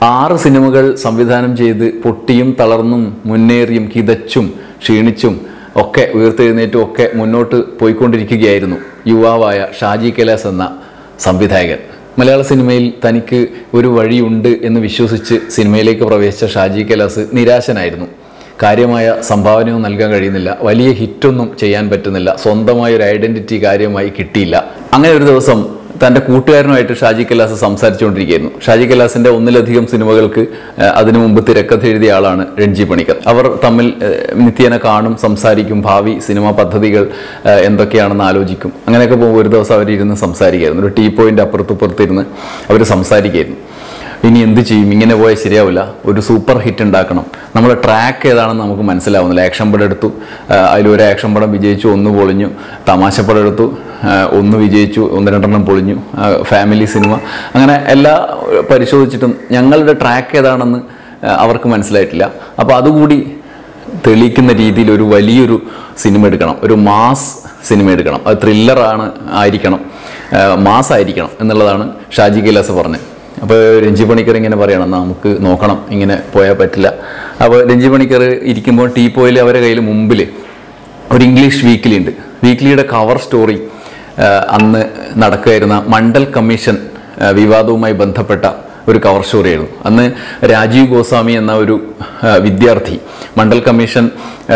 ആറ് സിനിമകൾ സംവിധാനം ചെയ്ത് പൊട്ടിയും തളർന്നും മുന്നേറിയും കിതച്ചും ക്ഷീണിച്ചും ഒക്കെ ഉയർത്തെഴുന്നേറ്റും ഒക്കെ മുന്നോട്ട് പോയിക്കൊണ്ടിരിക്കുകയായിരുന്നു യുവാവായ ഷാജി കൈലാസ് എന്ന സംവിധായകൻ മലയാള സിനിമയിൽ തനിക്ക് ഒരു വഴിയുണ്ട് എന്ന് വിശ്വസിച്ച് സിനിമയിലേക്ക് പ്രവേശിച്ച ഷാജി കൈലാസ് നിരാശനായിരുന്നു കാര്യമായ സംഭാവനയൊന്നും നൽകാൻ കഴിയുന്നില്ല വലിയ ഹിറ്റൊന്നും ചെയ്യാൻ പറ്റുന്നില്ല സ്വന്തമായ ഒരു ഐഡന്റിറ്റി കാര്യമായി കിട്ടിയില്ല അങ്ങനെ ഒരു ദിവസം തൻ്റെ കൂട്ടുകാരനുമായിട്ട് ഷാജി കലാസ് സംസാരിച്ചുകൊണ്ടിരിക്കുകയായിരുന്നു ഷാജി കലാസിൻ്റെ ഒന്നിലധികം സിനിമകൾക്ക് ഏഹ്, അതിനു മുമ്പ് തിരക്കഥ എഴുതിയ ആളാണ് രഞ്ജി പണിക്കർ അവർ തമ്മിൽ ഏഹ്, നിത്യേന കാണും സംസാരിക്കും ഭാവി സിനിമാ പദ്ധതികൾ ഏഹ്, എന്തൊക്കെയാണെന്ന് ആലോചിക്കും അങ്ങനെയൊക്കെ പോകുമ്പോൾ ഒരു ദിവസം അവരിരുന്ന് സംസാരിക്കുകയായിരുന്നു ഒരു ടീ പോയിന്റ് അപ്പുറത്തുപ്പുറത്തിരുന്ന് അവർ സംസാരിക്കുകയായിരുന്നു ഇനി എന്ത് ചെയ്യും ഇങ്ങനെ പോയാൽ ശരിയാവില്ല ഒരു സൂപ്പർ ഹിറ്റ് ഉണ്ടാക്കണം നമ്മുടെ ട്രാക്ക് ഏതാണെന്ന് നമുക്ക് മനസ്സിലാവുന്നില്ല ആക്ഷൻ പടം എടുത്തു ആ, അതിലൊരു ആക്ഷൻ പടം വിജയിച്ചു ഒന്ന് പൊളിഞ്ഞു തമാശ പടം എടുത്തു ആ, ഒന്ന് വിജയിച്ചു ഒന്ന് രണ്ടെണ്ണം പൊളിഞ്ഞു ആ, ഫാമിലി സിനിമ അങ്ങനെ എല്ലാ പരിശോധിച്ചിട്ടും ഞങ്ങളുടെ ട്രാക്ക് ഏതാണെന്ന് ആ, അവർക്ക് മനസ്സിലായിട്ടില്ല അപ്പോൾ അതുകൂടി തെളിയിക്കുന്ന രീതിയിൽ ഒരു വലിയൊരു സിനിമ എടുക്കണം ഒരു മാസ് സിനിമ എടുക്കണം അത് ത്രില്ലറാണ് ആയിരിക്കണം മാസ് ആയിരിക്കണം എന്നുള്ളതാണ് ഷാജി കൈലാസ് പറഞ്ഞത് അപ്പോൾ രഞ്ജി പണിക്കർ ഇങ്ങനെ പറയണം "എന്നാ നമുക്ക് നോക്കണം ഇങ്ങനെ പോയാൽ പറ്റില്ല അപ്പോൾ രഞ്ജി പണിക്കർ ഇരിക്കുമ്പോൾ ടീ പോയിൽ അവരുടെ കയ്യിൽ മുമ്പിൽ ഒരു ഇംഗ്ലീഷ് വീക്കിലി ഉണ്ട് വീക്കിലിയുടെ കവർ സ്റ്റോറി ആ, അന്ന് നടക്കുകയായിരുന്ന മണ്ഡൽ കമ്മീഷൻ ആ, വിവാദവുമായി ബന്ധപ്പെട്ട ഒരു കവർ സ്റ്റോറിയായിരുന്നു അന്ന് രാജീവ് ഗോസ്വാമി എന്ന ഒരു ആ, വിദ്യാർത്ഥി മണ്ഡൽ കമ്മീഷൻ ആ,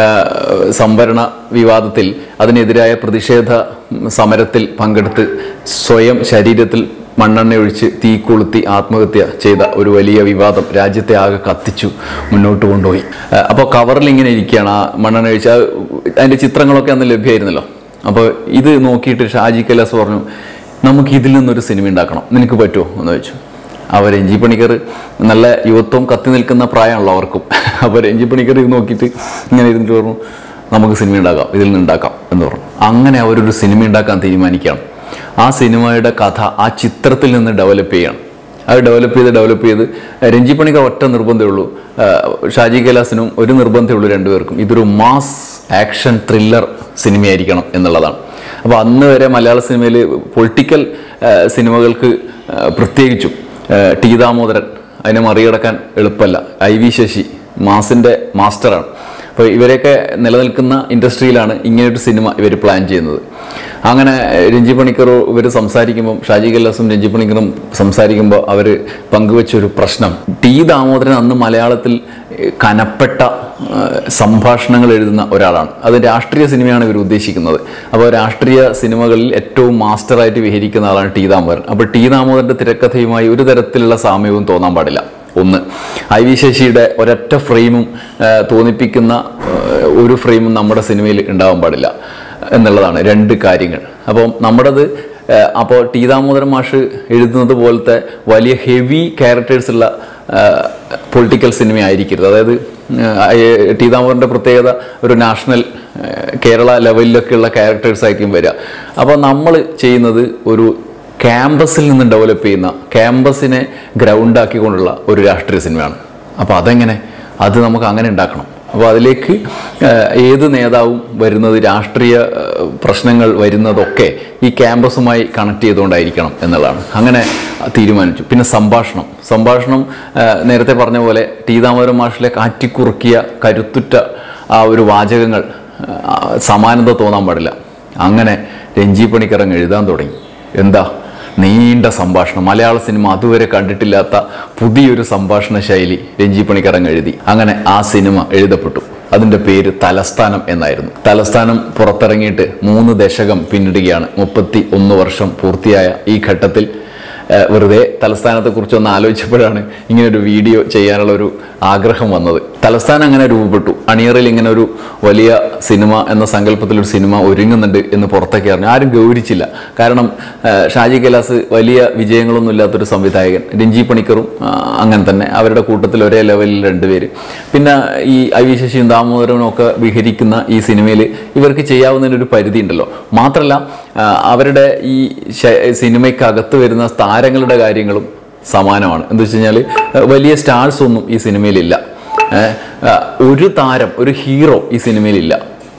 സംവരണ വിവാദത്തിൽ അതിനെതിരായ പ്രതിഷേധ സമരത്തിൽ പങ്കെടുത്ത് സ്വയം ശരീരത്തിൽ മണ്ണെണ്ണ ഒഴിച്ച് തീ കൊളുത്തി ആത്മഹത്യ ചെയ്ത ഒരു വലിയ വിവാദം രാജ്യത്തെ ആകെ കത്തിച്ചു മുന്നോട്ട് കൊണ്ടുപോയി അപ്പോൾ കവറിൽ ഇങ്ങനെ ഇരിക്കുകയാണ് ആ മണ്ണെണ്ണ ഒഴിച്ച് ആ അതിൻ്റെ ചിത്രങ്ങളൊക്കെ അന്ന് ലഭ്യമായിരുന്നല്ലോ അപ്പോൾ ഇത് നോക്കിയിട്ട് ഷാജി കൈലാസ് പറഞ്ഞു നമുക്ക് ഇതിൽ നിന്നൊരു സിനിമ ഉണ്ടാക്കണം നിനക്ക് പറ്റുമോ എന്ന് ചോദിച്ചു അപ്പോൾ രഞ്ജി പണിക്കർ നല്ല യുവത്വം കത്തി നിൽക്കുന്ന പ്രായമാണല്ലോ അവർക്കും അപ്പോൾ രഞ്ജി പണിക്കർ ഇത് നോക്കിയിട്ട് ഇങ്ങനെ ഇരുന്നിട്ട് പറഞ്ഞു നമുക്ക് സിനിമ ഉണ്ടാക്കാം ഇതിൽ നിന്ന് ഉണ്ടാക്കാം എന്ന് പറഞ്ഞു അങ്ങനെ അവരൊരു സിനിമ ഉണ്ടാക്കാൻ തീരുമാനിക്കുകയാണ് ആ സിനിമയുടെ കഥ ആ ചിത്രത്തിൽ നിന്ന് ഡെവലപ്പ് ചെയ്യണം അത് ഡെവലപ്പ് ചെയ്ത് ഡെവലപ്പ് ചെയ്ത് രഞ്ജി പണിക്കർ ഒറ്റ നിർബന്ധമേ ഉള്ളൂ ആ, ഷാജി കൈലാസിനും ഒരു നിർബന്ധമേ ഉള്ളൂ രണ്ടുപേർക്കും ഇതൊരു മാസ് ആക്ഷൻ ത്രില്ലർ സിനിമയായിരിക്കണം എന്നുള്ളതാണ് അപ്പോൾ അന്ന് വരെ മലയാള സിനിമയിൽ പൊളിറ്റിക്കൽ സിനിമകൾക്ക് ആ, പ്രത്യേകിച്ചും ആ, ടി ദാമോദരൻ അതിനെ മറികടക്കാൻ എളുപ്പമല്ല ഐ വി ശശി മാസിൻ്റെ മാസ്റ്ററാണ് അപ്പോൾ ഇവരെയൊക്കെ നിലനിൽക്കുന്ന ഇൻഡസ്ട്രിയിലാണ് ഇങ്ങനൊരു സിനിമ ഇവർ പ്ലാൻ ചെയ്യുന്നത് അങ്ങനെ രഞ്ജി പണിക്കർ ഇവർ സംസാരിക്കുമ്പം ഷാജി കല്ലാസും രഞ്ജി പണിക്കറും സംസാരിക്കുമ്പോൾ അവർ പങ്കുവെച്ചൊരു പ്രശ്നം ടി ദാമോദരൻ അന്ന് മലയാളത്തിൽ ഏഹ്, കനപ്പെട്ട ഏഹ്, സംഭാഷണങ്ങൾ എഴുതുന്ന ഒരാളാണ് അത് രാഷ്ട്രീയ സിനിമയാണ് ഇവർ ഉദ്ദേശിക്കുന്നത് അപ്പോൾ രാഷ്ട്രീയ സിനിമകളിൽ ഏറ്റവും മാസ്റ്ററായിട്ട് വിഹരിക്കുന്ന ആളാണ് ടി ദാമോദരൻ അപ്പോൾ ടി ദാമോദരൻ്റെ തിരക്കഥയുമായി ഒരു തരത്തിലുള്ള സാമ്യവും തോന്നാൻ പാടില്ല ഒന്ന് ഐ വി ശശിയുടെ ഒരൊറ്റ ഫ്രെയിമും ആ, തോന്നിപ്പിക്കുന്ന ആ, ഒരു ഫ്രെയിമും നമ്മുടെ സിനിമയിൽ ഉണ്ടാവാൻ പാടില്ല എന്നുള്ളതാണ് രണ്ട് കാര്യങ്ങൾ അപ്പം നമ്മുടേത് അപ്പോൾ ടി ദാമോദരൻ മാഷ് എഴുതുന്നത് പോലത്തെ വലിയ ഹെവി ക്യാരക്ടേഴ്സ് ഉള്ള പൊളിറ്റിക്കൽ സിനിമ ആയിരിക്കരുത് അതായത് ആ, ഏ, ടി ദാമോദരൻ്റെ പ്രത്യേകത ഒരു നാഷണൽ ആ, കേരള ലെവലിലൊക്കെയുള്ള ക്യാരക്ടേഴ്സ് ആയിരിക്കും വരിക അപ്പോൾ നമ്മൾ ചെയ്യുന്നത് ഒരു ക്യാമ്പസിൽ നിന്ന് ഡെവലപ്പ് ചെയ്യുന്ന ക്യാമ്പസിനെ ഗ്രൗണ്ട് ആക്കിക്കൊണ്ടുള്ള ഒരു രാഷ്ട്രീയ സിനിമയാണ് അപ്പോൾ അതെങ്ങനെ അത് നമുക്ക് അങ്ങനെ ഉണ്ടാക്കണം അപ്പോൾ അതിലേക്ക് ഏഹ്, ഏത് നേതാവും വരുന്നത് രാഷ്ട്രീയ ഏഹ്, പ്രശ്നങ്ങൾ വരുന്നതൊക്കെ ഈ ക്യാമ്പസുമായി കണക്ട് ചെയ്തുകൊണ്ടായിരിക്കണം എന്നുള്ളതാണ് അങ്ങനെ തീരുമാനിച്ചു പിന്നെ സംഭാഷണം സംഭാഷണം ഏഹ്, നേരത്തെ പറഞ്ഞ പോലെ ടി ദാമോദരൻ മാഷിലെ കാറ്റിക്കുറുക്കിയ കരുത്തുറ്റ ആ ഒരു വാചകങ്ങൾ ആ, സമാനത തോന്നാൻ പാടില്ല അങ്ങനെ രഞ്ജി പണിക്കറങ്ങ് എഴുതാൻ തുടങ്ങി എന്താ നീണ്ട സംഭാഷണം മലയാള സിനിമ അതുവരെ കണ്ടിട്ടില്ലാത്ത പുതിയൊരു സംഭാഷണ ശൈലി രഞ്ജി പണിക്കറങ്ങ് എഴുതി അങ്ങനെ ആ സിനിമ എഴുതപ്പെട്ടു അതിൻ്റെ പേര് തലസ്ഥാനം എന്നായിരുന്നു തലസ്ഥാനം പുറത്തിറങ്ങിയിട്ട് മൂന്ന് ദശകം പിന്നിടുകയാണ് മുപ്പത്തി ഒന്ന് വർഷം പൂർത്തിയായ ഈ ഘട്ടത്തിൽ ഏഹ്, വെറുതെ തലസ്ഥാനത്തെക്കുറിച്ച് ഒന്ന് ആലോചിച്ചപ്പോഴാണ് ഇങ്ങനൊരു വീഡിയോ ചെയ്യാനുള്ള ഒരു ആഗ്രഹം വന്നത് തലസ്ഥാനം അങ്ങനെ രൂപപ്പെട്ടു അണിയറിൽ ഇങ്ങനെ ഒരു വലിയ സിനിമ എന്ന സങ്കല്പത്തിൽ ഒരു സിനിമ ഒരുങ്ങുന്നുണ്ട് എന്ന് പുറത്തൊക്കെ അറിഞ്ഞു ആരും ഗൗരിച്ചില്ല കാരണം ഏഹ്, ഷാജി കൈലാസ് വലിയ വിജയങ്ങളൊന്നും ഇല്ലാത്തൊരു സംവിധായകൻ രഞ്ജി പണിക്കറും ആ, അങ്ങനെ തന്നെ അവരുടെ കൂട്ടത്തിൽ ഒരേ ലെവലിൽ രണ്ടുപേര് പിന്നെ ഈ ഐ വി ശശിയും ദാമോദരനും ഒക്കെ വിഹരിക്കുന്ന ഈ സിനിമയിൽ ഇവർക്ക് ചെയ്യാവുന്നതിന് ഒരു പരിധി ഉണ്ടല്ലോ മാത്രമല്ല ആ, അവരുടെ ഈ ശ- സിനിമയ്ക്കകത്ത് വരുന്ന താരങ്ങളുടെ കാര്യങ്ങളും സമാനമാണ് എന്താ വെച്ച് കഴിഞ്ഞാൽ വലിയ സ്റ്റാർസ് ഒന്നും ഈ സിനിമയിലില്ല ഏ, ആ, ഒരു താരം ഒരു ഹീറോ ഈ സിനിമയിലില്ല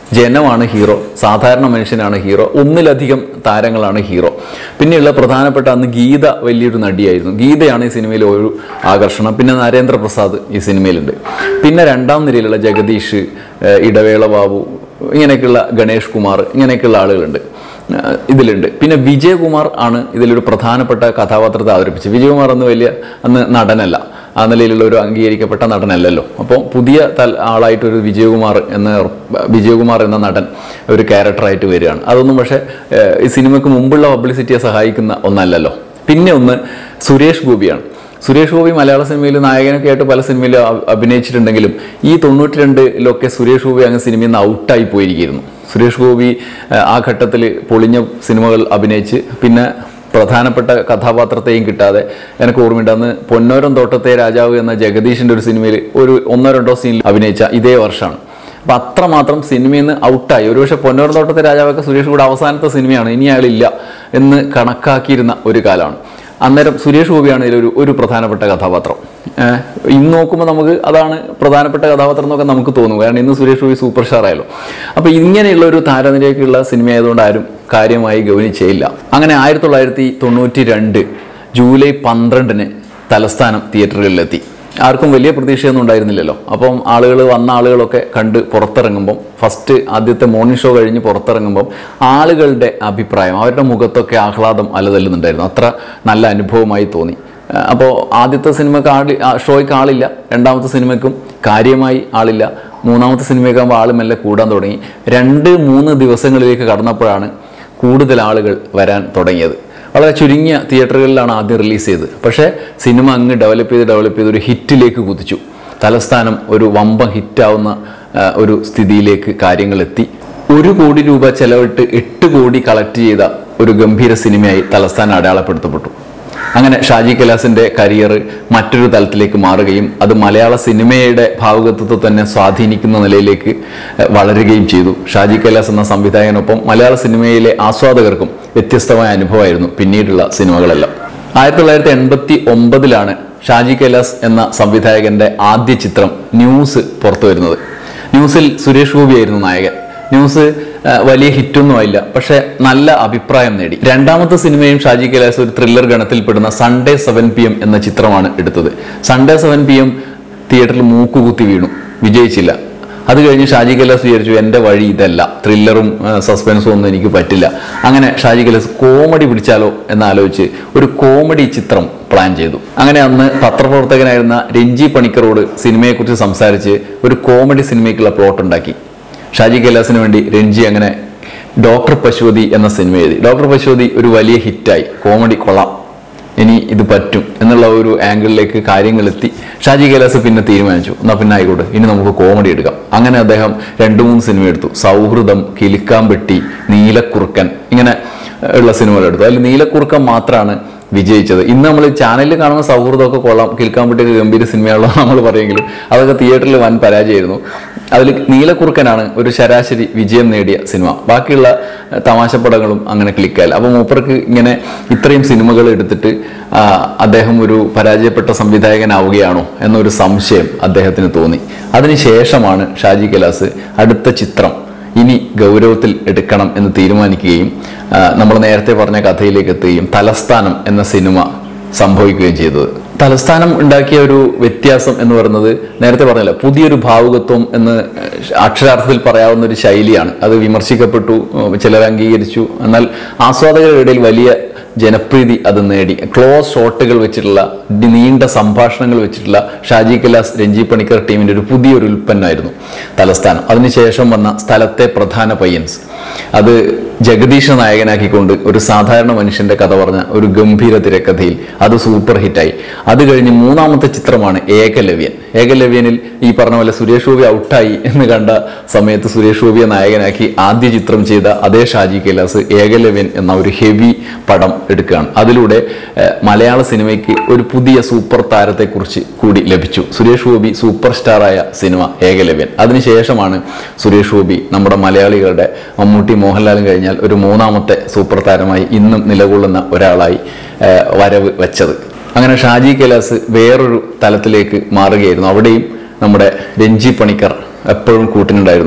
ജനമാണ് ഹീറോ സാധാരണ മനുഷ്യനാണ് ഹീറോ ഒന്നിലധികം താരങ്ങളാണ് ഹീറോ പിന്നെയുള്ള പ്രധാനപ്പെട്ട അന്ന് ഗീത വലിയൊരു നടിയായിരുന്നു ഗീതയാണ് ഈ സിനിമയിലെ ഒരു ആകർഷണം പിന്നെ നരേന്ദ്രപ്രസാദ് ഈ സിനിമയിലുണ്ട് പിന്നെ രണ്ടാം നിരയിലുള്ള ജഗദീഷ് ഏഹ് ഇടവേള ബാബു ഇങ്ങനെയൊക്കെയുള്ള ഗണേഷ് കുമാർ ഇങ്ങനെയൊക്കെയുള്ള ആളുകളുണ്ട് ഏഹ് ഇതിലുണ്ട് പിന്നെ വിജയകുമാർ ആണ് ഇതിലൊരു പ്രധാനപ്പെട്ട കഥാപാത്രത്തെ അവതരിപ്പിച്ചത് വിജയകുമാർ അന്ന് വലിയ അന്ന് നടനല്ല ആ നിലയിലുള്ള ഒരു അംഗീകരിക്കപ്പെട്ട നടനല്ലല്ലോ അപ്പോൾ പുതിയ തൽ ആളായിട്ടൊരു വിജയകുമാർ എന്ന വിജയകുമാർ എന്ന നടൻ ഒരു ക്യാരക്ടറായിട്ട് വരികയാണ് അതൊന്നും പക്ഷേ ഏഹ് ഈ സിനിമയ്ക്ക് മുമ്പുള്ള പബ്ലിസിറ്റിയെ സഹായിക്കുന്ന ഒന്നല്ലല്ലോ പിന്നെ ഒന്ന് സുരേഷ് ഗോപിയാണ് സുരേഷ് ഗോപി മലയാള സിനിമയിൽ നായകനൊക്കെ ആയിട്ട് പല സിനിമയിൽ അഭിനയിച്ചിട്ടുണ്ടെങ്കിലും ഈ തൊണ്ണൂറ്റി രണ്ടിലൊക്കെ സുരേഷ് ഗോപി അങ്ങ് സിനിമയിൽ നിന്ന് ഔട്ടായി പോയിരിക്കുന്നു സുരേഷ് ഗോപി ഏഹ്, ആ ഘട്ടത്തിൽ പൊളിഞ്ഞ സിനിമകൾ അഭിനയിച്ച് പിന്നെ പ്രധാനപ്പെട്ട കഥാപാത്രത്തെയും കിട്ടാതെ എനിക്ക് ഓർമ്മയുണ്ട് അന്ന് പൊന്നോരം തോട്ടത്തെ രാജാവ് എന്ന ജഗദീഷിൻ്റെ ഒരു സിനിമയിൽ ഒരു ഒന്നോ രണ്ടോ സീനിൽ അഭിനയിച്ച ഇതേ വർഷമാണ് അപ്പം അത്രമാത്രം സിനിമയിൽ നിന്ന് ഔട്ടായി ഒരുപക്ഷെ പൊന്നോരം തോട്ടത്തെ രാജാവൊക്കെ സുരേഷ് കൂടെ അവസാനത്തെ സിനിമയാണ് ഇനി അയാളില്ല എന്ന് കണക്കാക്കിയിരുന്ന ഒരു കാലമാണ് അന്നേരം സുരേഷ് ഗോപിയാണ് ഇതിലൊരു ഒരു പ്രധാനപ്പെട്ട കഥാപാത്രം ഏഹ് ഇന്ന് നോക്കുമ്പോൾ നമുക്ക് അതാണ് പ്രധാനപ്പെട്ട കഥാപാത്രം എന്നൊക്കെ നമുക്ക് തോന്നും കാരണം ഇന്ന് സുരേഷ് ഗോപി സൂപ്പർ സ്റ്റാർ ആയല്ലോ അപ്പോൾ ഇങ്ങനെയുള്ള ഒരു താരനിരയൊക്കെയുള്ള സിനിമ ആയതുകൊണ്ട് ആരും കാര്യമായി ഗൗനിച്ചേയില്ല അങ്ങനെ ആയിരത്തി തൊള്ളായിരത്തി തൊണ്ണൂറ്റി രണ്ട് ജൂലൈ പന്ത്രണ്ടിന് തലസ്ഥാനം തിയേറ്ററുകളിലെത്തി ആർക്കും വലിയ പ്രതീക്ഷയൊന്നും ഉണ്ടായിരുന്നില്ലല്ലോ അപ്പം ആളുകൾ വന്ന ആളുകളൊക്കെ കണ്ട് പുറത്തിറങ്ങുമ്പം ഫസ്റ്റ് ആദ്യത്തെ മോർണിംഗ് ഷോ കഴിഞ്ഞ് പുറത്തിറങ്ങുമ്പം ആളുകളുടെ അഭിപ്രായം അവരുടെ മുഖത്തൊക്കെ ആഹ്ലാദം അലതല്ലുന്നുണ്ടായിരുന്നു അത്ര നല്ല അനുഭവമായി തോന്നി അപ്പോൾ ആദ്യത്തെ സിനിമക്ക് ആളി ആ ഷോയ്ക്ക് ആളില്ല രണ്ടാമത്തെ സിനിമയ്ക്കും കാര്യമായി ആളില്ല മൂന്നാമത്തെ സിനിമയ്ക്കാകുമ്പോൾ ആൾ മെല്ലെ കൂടാൻ തുടങ്ങി രണ്ട് മൂന്ന് ദിവസങ്ങളിലേക്ക് കടന്നപ്പോഴാണ് കൂടുതൽ ആളുകൾ വരാൻ തുടങ്ങിയത് വളരെ ചുരുങ്ങിയ തിയേറ്ററുകളിലാണ് ആദ്യം റിലീസ് ചെയ്തത് പക്ഷേ സിനിമ അങ്ങ് ഡെവലപ്പ് ചെയ്ത് ഡെവലപ്പ് ചെയ്ത് ഒരു ഹിറ്റിലേക്ക് കുതിച്ചു തലസ്ഥാനം ഒരു വമ്പൻ ഹിറ്റാവുന്ന ആ, ഒരു സ്ഥിതിയിലേക്ക് കാര്യങ്ങൾ എത്തി ഒരു കോടി രൂപ ചെലവിട്ട് എട്ട് കോടി കളക്ട് ചെയ്ത ഒരു ഗംഭീര സിനിമയായി തലസ്ഥാനം അടയാളപ്പെടുത്തപ്പെട്ടു അങ്ങനെ ഷാജി കൈലാസിന്റെ കരിയർ മറ്റൊരു തലത്തിലേക്ക് മാറുകയും അത് മലയാള സിനിമയുടെ ഭാവുകത്വത്തെ തന്നെ സ്വാധീനിക്കുന്ന നിലയിലേക്ക് ഏഹ്, വളരുകയും ചെയ്തു ഷാജി കൈലാസ് എന്ന സംവിധായകനൊപ്പം മലയാള സിനിമയിലെ ആസ്വാദകർക്കും വ്യത്യസ്തമായ അനുഭവമായിരുന്നു പിന്നീടുള്ള സിനിമകളെല്ലാം ആയിരത്തി തൊള്ളായിരത്തി എൺപത്തി ഒമ്പതിലാണ് ഷാജി കൈലാസ് എന്ന സംവിധായകന്റെ ആദ്യ ചിത്രം ന്യൂസ് പുറത്തു വരുന്നത് ന്യൂസിൽ സുരേഷ് ഗോപിയായിരുന്നു നായകൻ ന്യൂസ് ആ, വലിയ ഹിറ്റൊന്നും ആയില്ല പക്ഷെ നല്ല അഭിപ്രായം നേടി രണ്ടാമത്തെ സിനിമയും ഷാജി കൈലാസ് ഒരു ത്രില്ലർ ഗണത്തിൽപ്പെടുന്ന സൺഡേ സെവൻ പി എം എന്ന ചിത്രമാണ് എടുത്തത് സൺഡേ സെവൻ പി എം തിയേറ്ററിൽ മൂക്കുകുത്തി വീണു വിജയിച്ചില്ല അത് കഴിഞ്ഞ് ഷാജി കൈലാസ് വിചാരിച്ചു എൻ്റെ വഴി ഇതല്ല ത്രില്ലറും ആ, സസ്പെൻസും ഒന്നും എനിക്ക് പറ്റില്ല അങ്ങനെ ഷാജി കൈലാസ് കോമഡി പിടിച്ചാലോ എന്നാലോചിച്ച് ഒരു കോമഡി ചിത്രം പ്ലാൻ ചെയ്തു അങ്ങനെ അന്ന് പത്രപ്രവർത്തകനായിരുന്ന രഞ്ജി പണിക്കറോട് സിനിമയെക്കുറിച്ച് സംസാരിച്ച് ഒരു കോമഡി സിനിമയ്ക്കുള്ള പ്ലോട്ട് ഉണ്ടാക്കി ഷാജി കൈലാസിന് വേണ്ടി രഞ്ജി അങ്ങനെ ഡോക്ടർ പശുപതി എന്ന സിനിമ എഴുതി ഡോക്ടർ പശുപതി ഒരു വലിയ ഹിറ്റായി കോമഡി കൊള്ളാം ഇനി ഇത് പറ്റും എന്നുള്ള ഒരു ആംഗിളിലേക്ക് കാര്യങ്ങൾ എത്തി ഷാജി കൈലാസ് പിന്നെ തീരുമാനിച്ചു എന്നാൽ പിന്നെ ആയിക്കോട്ടെ ഇനി നമുക്ക് കോമഡി എടുക്കാം അങ്ങനെ അദ്ദേഹം രണ്ട് മൂന്ന് സിനിമ എടുത്തു സൗഹൃദം കിലുക്കാമ്പെട്ടി നീലക്കുറുക്കൻ ഇങ്ങനെ ഉള്ള സിനിമകൾ എടുത്തു അതിൽ നീലക്കുറുക്കൻ മാത്രമാണ് വിജയിച്ചത് ഇന്ന് നമ്മൾ ചാനലിൽ കാണുന്ന സൗഹൃദമൊക്കെ കൊള്ളാം കിൽക്കാമ്പട്ടിയൊക്കെ ഗംഭീര സിനിമയാണല്ലോ നമ്മൾ പറയുമെങ്കിലും അതൊക്കെ തിയേറ്ററിൽ വൻ പരാജയമായിരുന്നു അതിൽ നീലക്കുറുക്കനാണ് ഒരു ശരാശരി വിജയം നേടിയ സിനിമ ബാക്കിയുള്ള ഏഹ്, തമാശപ്പടങ്ങളും അങ്ങനെ ക്ലിക്കായില്ല അപ്പോൾ മൂപ്പർക്ക് ഇങ്ങനെ ഇത്രയും സിനിമകൾ എടുത്തിട്ട് ആ, അദ്ദേഹം ഒരു പരാജയപ്പെട്ട സംവിധായകനാവുകയാണോ എന്നൊരു സംശയം അദ്ദേഹത്തിന് തോന്നി അതിനുശേഷമാണ് ഷാജി കൈലാസ് അടുത്ത ചിത്രം ഇനി ഗൗരവത്തിൽ എടുക്കണം എന്ന് തീരുമാനിക്കുകയും നമ്മൾ നേരത്തെ പറഞ്ഞ കഥയിലേക്ക് എത്തുകയും തലസ്ഥാനം എന്ന സിനിമ സംഭവിക്കുകയും ചെയ്തത് തലസ്ഥാനം ഉണ്ടാക്കിയ ഒരു വ്യത്യാസം എന്ന് പറയുന്നത് നേരത്തെ പറഞ്ഞല്ലോ പുതിയൊരു ഭാവുകത്വം എന്ന് അക്ഷരാർത്ഥത്തിൽ പറയാവുന്ന ഒരു ശൈലിയാണ് അത് വിമർശിക്കപ്പെട്ടു ചിലർ അംഗീകരിച്ചു എന്നാൽ ആസ്വാദകരുടെ ഇടയിൽ വലിയ ജനപ്രീതി അത് നേടി ക്ലോസ് ഷോട്ടുകൾ വെച്ചിട്ടുള്ള ഡി- നീണ്ട സംഭാഷണങ്ങൾ വെച്ചിട്ടുള്ള ഷാജി കൈലാസ് രഞ്ജി പണിക്കർ ടീമിന്റെ ഒരു പുതിയൊരു ഉൽപ്പന്നമായിരുന്നു തലസ്ഥാനം അതിനുശേഷം വന്ന സ്ഥലത്തെ പ്രധാന പയ്യൻസ് അത് ജഗദീഷ് നായകനാക്കിക്കൊണ്ട് ഒരു സാധാരണ മനുഷ്യന്റെ കഥ പറഞ്ഞ ഒരു ഗംഭീര തിരക്കഥയിൽ അത് സൂപ്പർ ഹിറ്റായി അത് കഴിഞ്ഞ് മൂന്നാമത്തെ ചിത്രമാണ് ഏകലവ്യൻ ഏകലവ്യനിൽ ഈ പറഞ്ഞ പോലെ സുരേഷ് ഗോപി ഔട്ടായി എന്ന് കണ്ട സമയത്ത് സുരേഷ് ഗോപിയെ നായകനാക്കി ആദ്യ ചിത്രം ചെയ്ത അതേ ഷാജി കൈലാസ് ഏകലവ്യൻ എന്ന ഒരു ഹെവി പടം എടുക്കുകയാണ് അതിലൂടെ ഏഹ്, മലയാള സിനിമയ്ക്ക് ഒരു പുതിയ സൂപ്പർ താരത്തെക്കുറിച്ച് കൂടി ലഭിച്ചു സുരേഷ് ഗോപി സൂപ്പർ സ്റ്റാറായ സിനിമ ഏകലവ്യൻ അതിനുശേഷമാണ് സുരേഷ് ഗോപി നമ്മുടെ മലയാളികളുടെ മമ്മൂട്ടി മോഹൻലാലും കഴിഞ്ഞാൽ ഒരു മൂന്നാമത്തെ സൂപ്പർ താരമായി ഇന്നും നിലകൊള്ളുന്ന ഒരാളായി ഏഹ്, വരവ് വെച്ചത് അങ്ങനെ ഷാജി കൈലാസ് വേറൊരു തലത്തിലേക്ക് മാറുകയായിരുന്നു അവിടെയും നമ്മുടെ രഞ്ജി പണിക്കർ എപ്പോഴും കൂട്ടിനുണ്ടായിരുന്നു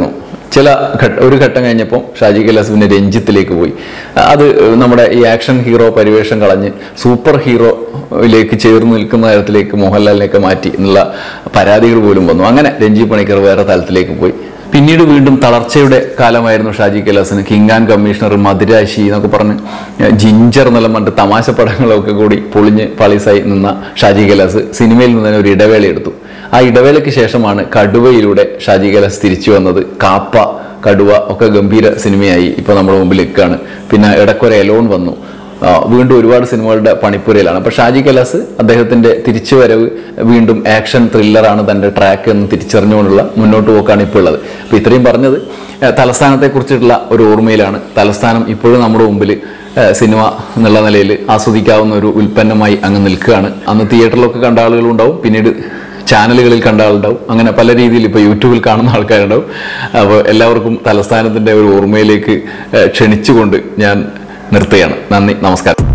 ചില ഘട്ട ഒരു ഘട്ടം കഴിഞ്ഞപ്പോൾ ഷാജി കൈലാസ് പിന്നെ രഞ്ജിത്തിലേക്ക് പോയി അത് നമ്മുടെ ഈ ആക്ഷൻ ഹീറോ പരിവേഷം കളഞ്ഞ് സൂപ്പർ ഹീറോയിലേക്ക് ചേർന്ന് നിൽക്കുന്ന തരത്തിലേക്ക് മോഹൻലാലിനെയൊക്കെ മാറ്റി എന്നുള്ള പരാതികൾ പോലും വന്നു അങ്ങനെ രഞ്ജി പണിക്കർ വേറെ തലത്തിലേക്ക് പോയി പിന്നീട് വീണ്ടും തളർച്ചയുടെ കാലമായിരുന്നു ഷാജി കൈലാസിന് കിങ് കമ്മീഷണർ മധുരാശി എന്നൊക്കെ പറഞ്ഞ് ജിഞ്ചർ എന്നെല്ലാം പറഞ്ഞിട്ട് തമാശ പടങ്ങളൊക്കെ കൂടി പൊളിഞ്ഞ് പാളീസായി നിന്ന ഷാജി കൈലാസ് സിനിമയിൽ നിന്ന് തന്നെ ഒരു ഇടവേള എടുത്തു ആ ഇടവേളയ്ക്ക് ശേഷമാണ് കടുവയിലൂടെ ഷാജി കൈലാസ് തിരിച്ചു വന്നത് കാപ്പ കടുവ ഒക്കെ ഗംഭീര സിനിമയായി ഇപ്പോൾ നമ്മുടെ മുമ്പിൽ നിൽക്കുകയാണ് പിന്നെ ഇടക്കൊരു എലോൺ വന്നു ആ, വീണ്ടും ഒരുപാട് സിനിമകളുടെ പണിപ്പുരയിലാണ് അപ്പോൾ ഷാജി കൈലാസ് അദ്ദേഹത്തിന്റെ തിരിച്ചുവരവ് വീണ്ടും ആക്ഷൻ ത്രില്ലറാണ് തന്റെ ട്രാക്ക് എന്ന് തിരിച്ചറിഞ്ഞുകൊണ്ടുള്ള മുന്നോട്ട് പോക്കാണ് ഇപ്പോൾ ഉള്ളത് അപ്പോൾ ഇത്രയും പറഞ്ഞത് ആ, തലസ്ഥാനത്തെക്കുറിച്ചിട്ടുള്ള ഒരു ഓർമ്മയിലാണ് തലസ്ഥാനം ഇപ്പോഴും നമ്മുടെ മുമ്പിൽ ആ, സിനിമ എന്നുള്ള നിലയിൽ ആസ്വദിക്കാവുന്ന ഒരു ഉൽപ്പന്നമായി അങ്ങ് നിൽക്കുകയാണ് അന്ന് തിയേറ്ററിലൊക്കെ കണ്ട ആളുകളുണ്ടാവും പിന്നീട് ചാനലുകളിൽ കണ്ട ആളുണ്ടാവും അങ്ങനെ പല രീതിയിൽ ഇപ്പോൾ യൂട്യൂബിൽ കാണുന്ന ആൾക്കാരുണ്ടാവും അപ്പോൾ എല്ലാവർക്കും തലസ്ഥാനത്തിൻ്റെ ഒരു ഓർമ്മയിലേക്ക് ആ, ക്ഷണിച്ചുകൊണ്ട് ഞാൻ നിർത്തുകയാണ് നന്ദി നമസ്കാരം